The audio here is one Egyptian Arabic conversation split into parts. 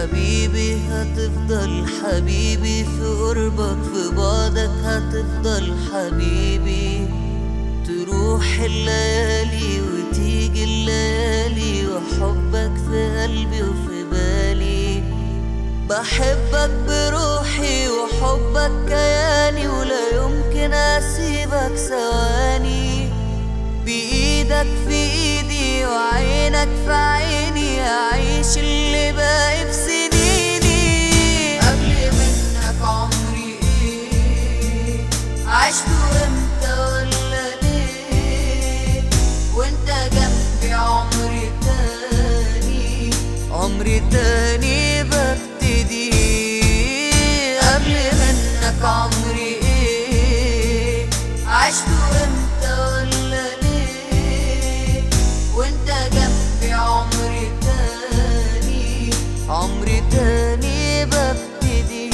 حبيبي هتفضل حبيبي في قربك في بعدك هتفضل حبيبي تروح الليالي وتيجي الليالي وحبك في قلبي وفي بالي بحبك بروحي وحبك كياني ولا يمكن اسيبك ثواني بايدك في ايدي وعينك في عيني اعيش اللي باقي في سنيني قبل منك عمري ايه عشته امتى ولا ليه وانت جنبي عمري تاني عمري تاني ببتدي قبل منك عمري ايه عشته امتى ولا ليه وانت جنبي عمري تاني عمري تاني ببتدي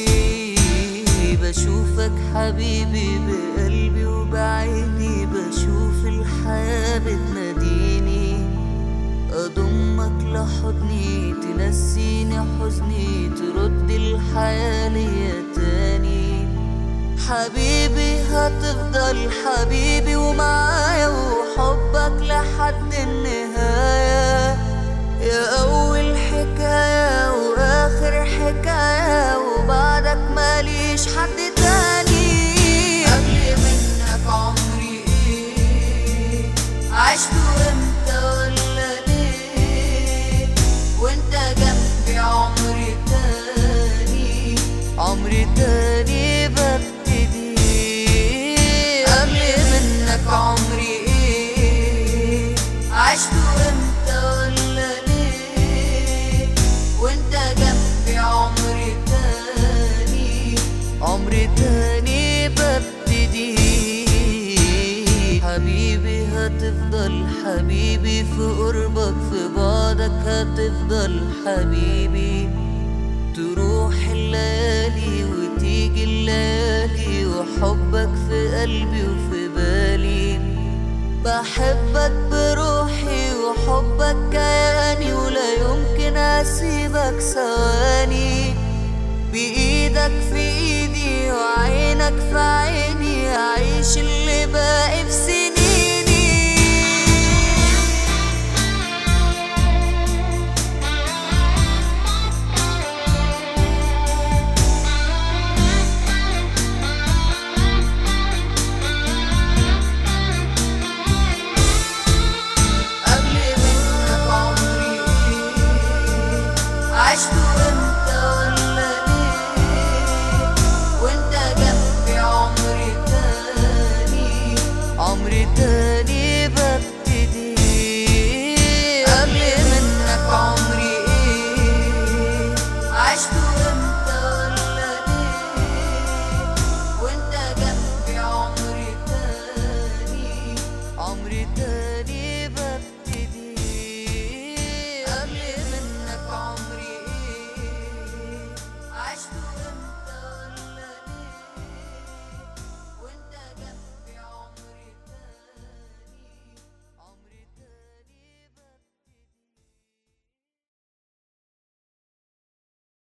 بشوفك حبيبي بقلبي وبعيني بشوف الحياة بتناديني أضمك لحضني تنسيني حزني ترد الحياة ليا تاني حبيبي هتفضل حبيبي ومعايا وحبك لحد النهاية يا أول حكاية وآخر حكاية وبعدك ماليش حد تاني قبل منك عمري ايه عشته امتى ولا ليه وانت جنبي عمري تاني عمري تاني ببتدي قبل منك عمري ايه عشته امتى ولا ليه وانت جنبي عمري تاني عمري تاني ببتدي حبيبي هتفضل حبيبي في قربك في بعدك هتفضل حبيبي تروح الليالي وتيجي الليالي وحبك في قلبي وفي بالي بحبك بروحي وحبك كياني ولا يمكن اسيبك ثواني بايدك في ايدي وعينك في